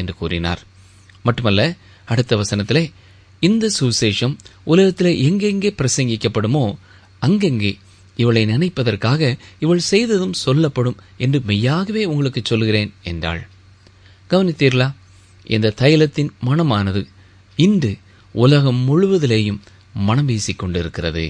என்று கூறினார் மட்டுமல்ல அடுத்த வசனத்திலே இந்த சுவிசேஷம் உலகத்திலே எங்கெங்கே பிரசங்கிக்கப்படுமோ அங்கெங்கே இவளை நினைப்பதற்காக இவள் செய்ததும் சொல்லப்படும் என்று மெய்யாகவே உங்களுக்கு சொல்கிறேன் என்றாள் கவனித்தீர்களா இந்த தைலத்தின் மனமானது இன்று உலகம் முழுவதிலேயும் மனம் வீசிக் கொண்டிருக்கிறது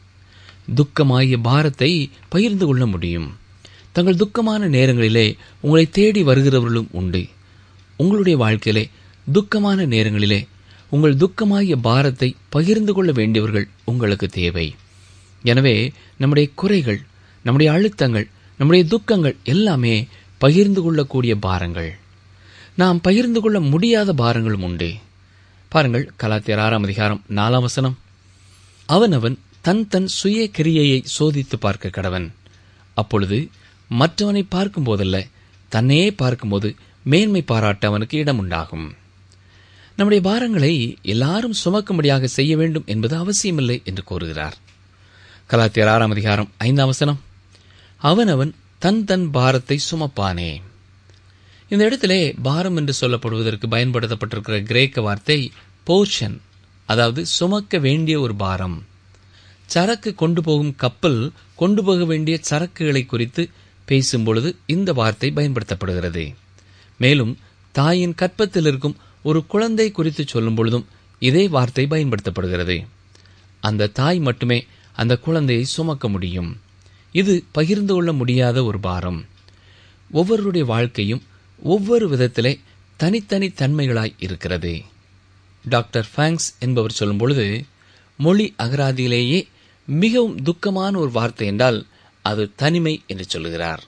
துக்கமாகிய பாரத்தை பகிர்ந்து கொள்ள முடியும் தங்கள் துக்கமான நேரங்களிலே உங்களை தேடி வருகிறவர்களும் உண்டு உங்களுடைய வாழ்க்கையிலே துக்கமான நேரங்களிலே உங்கள் துக்கமாகிய பாரத்தை பகிர்ந்து கொள்ள வேண்டியவர்கள் உங்களுக்கு தேவை எனவே நம்முடைய குறைகள் நம்முடைய அழுத்தங்கள் நம்முடைய துக்கங்கள் எல்லாமே பகிர்ந்து கொள்ளக்கூடிய பாரங்கள் நாம் பகிர்ந்து கொள்ள முடியாத பாரங்களும் உண்டு பாருங்கள் கலாத்தியர் ஆறாம் அதிகாரம் நாலாம் வசனம் அவனவன் தன் தன் சுய கிரியையை சோதித்து பார்க்க கடவன் அப்பொழுது மற்றவனை பார்க்கும் போதல்ல தன்னையே பார்க்கும்போது மேன்மை பாராட்ட அவனுக்கு இடம் உண்டாகும் நம்முடைய பாரங்களை எல்லாரும் சுமக்கும்படியாக செய்ய வேண்டும் என்பது அவசியமில்லை என்று கூறுகிறார் கலாத்தியர் ஆறாம் அதிகாரம் ஐந்தாம் வசனம் அவனவன் தன் தன் பாரத்தை சுமப்பானே இந்த இடத்திலே பாரம் என்று சொல்லப்படுவதற்கு பயன்படுத்தப்பட்டிருக்கிற கிரேக்க வார்த்தை போர்ஷன் அதாவது சுமக்க வேண்டிய ஒரு பாரம் சரக்கு கொண்டு போகும் கப்பல் கொண்டு போக வேண்டிய சரக்குகளை குறித்து பேசும் பொழுது இந்த வார்த்தை பயன்படுத்தப்படுகிறது மேலும் தாயின் கற்பத்தில் இருக்கும் ஒரு குழந்தை குறித்து சொல்லும் பொழுதும் இதே வார்த்தை பயன்படுத்தப்படுகிறது அந்த தாய் மட்டுமே அந்த குழந்தையை சுமக்க முடியும் இது பகிர்ந்து கொள்ள முடியாத ஒரு பாரம் ஒவ்வொருடைய வாழ்க்கையும் ஒவ்வொரு விதத்திலே தனித்தனி தன்மைகளாய் இருக்கிறது டாக்டர் ஃபேங்ஸ் என்பவர் சொல்லும் பொழுது மொழி அகராதியிலேயே மிகவும் துக்கமான ஒரு வார்த்தை என்றால் அது தனிமை என்று சொல்லுகிறார்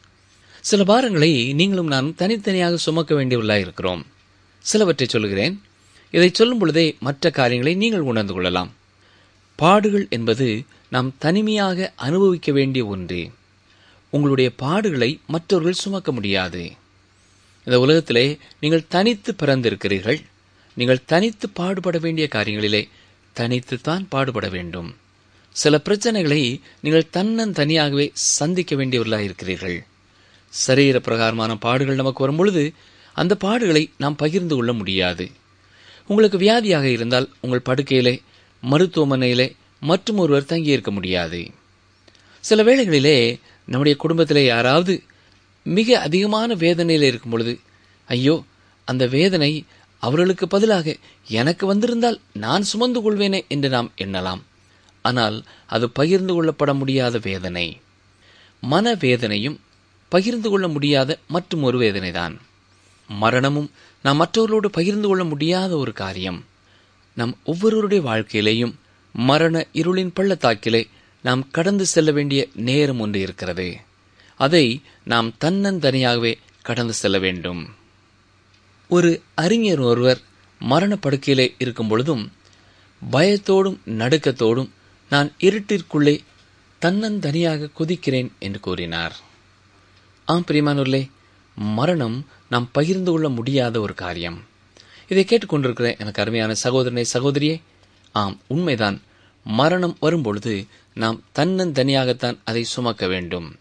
சில பாரங்களை நீங்களும் நானும் தனித்தனியாக சுமக்க வேண்டியவர்களாக இருக்கிறோம் சிலவற்றை சொல்லுகிறேன் இதை சொல்லும் பொழுதே மற்ற காரியங்களை நீங்கள் உணர்ந்து கொள்ளலாம் பாடுகள் என்பது நாம் தனிமையாக அனுபவிக்க வேண்டிய ஒன்று உங்களுடைய பாடுகளை மற்றவர்கள் சுமக்க முடியாது இந்த உலகத்திலே நீங்கள் தனித்து பிறந்திருக்கிறீர்கள் நீங்கள் தனித்து பாடுபட வேண்டிய காரியங்களிலே தனித்துத்தான் பாடுபட வேண்டும் சில பிரச்சனைகளை நீங்கள் தன்னன் தனியாகவே சந்திக்க வேண்டியவர்களாக இருக்கிறீர்கள் சரீர பிரகாரமான பாடுகள் நமக்கு வரும்பொழுது அந்த பாடுகளை நாம் பகிர்ந்து கொள்ள முடியாது உங்களுக்கு வியாதியாக இருந்தால் உங்கள் படுக்கையிலே மருத்துவமனையிலே மற்றும் ஒருவர் தங்கியிருக்க முடியாது சில வேளைகளிலே நம்முடைய குடும்பத்திலே யாராவது மிக அதிகமான வேதனையில் இருக்கும் பொழுது ஐயோ அந்த வேதனை அவர்களுக்கு பதிலாக எனக்கு வந்திருந்தால் நான் சுமந்து கொள்வேனே என்று நாம் எண்ணலாம் ஆனால் அது பகிர்ந்து கொள்ளப்பட முடியாத வேதனை மன வேதனையும் பகிர்ந்து கொள்ள முடியாத மற்றும் ஒரு வேதனைதான் மரணமும் நாம் மற்றவர்களோடு பகிர்ந்து கொள்ள முடியாத ஒரு காரியம் நம் ஒவ்வொருவருடைய வாழ்க்கையிலேயும் மரண இருளின் பள்ளத்தாக்கிலே நாம் கடந்து செல்ல வேண்டிய நேரம் ஒன்று இருக்கிறது அதை நாம் தன்னந்தனியாகவே கடந்து செல்ல வேண்டும் ஒரு அறிஞர் ஒருவர் மரணப்படுக்கையிலே இருக்கும் பொழுதும் பயத்தோடும் நடுக்கத்தோடும் நான் இருட்டிற்குள்ளே தன்னந்தனியாக குதிக்கிறேன் என்று கூறினார் ஆம் பிரியமானூர்களே மரணம் நாம் பகிர்ந்து கொள்ள முடியாத ஒரு காரியம் இதை கேட்டுக்கொண்டிருக்கிற எனக்கு அருமையான சகோதரனை சகோதரியே ஆம் உண்மைதான் மரணம் வரும்பொழுது நாம் தன்னந்தனியாகத்தான் அதை சுமக்க வேண்டும்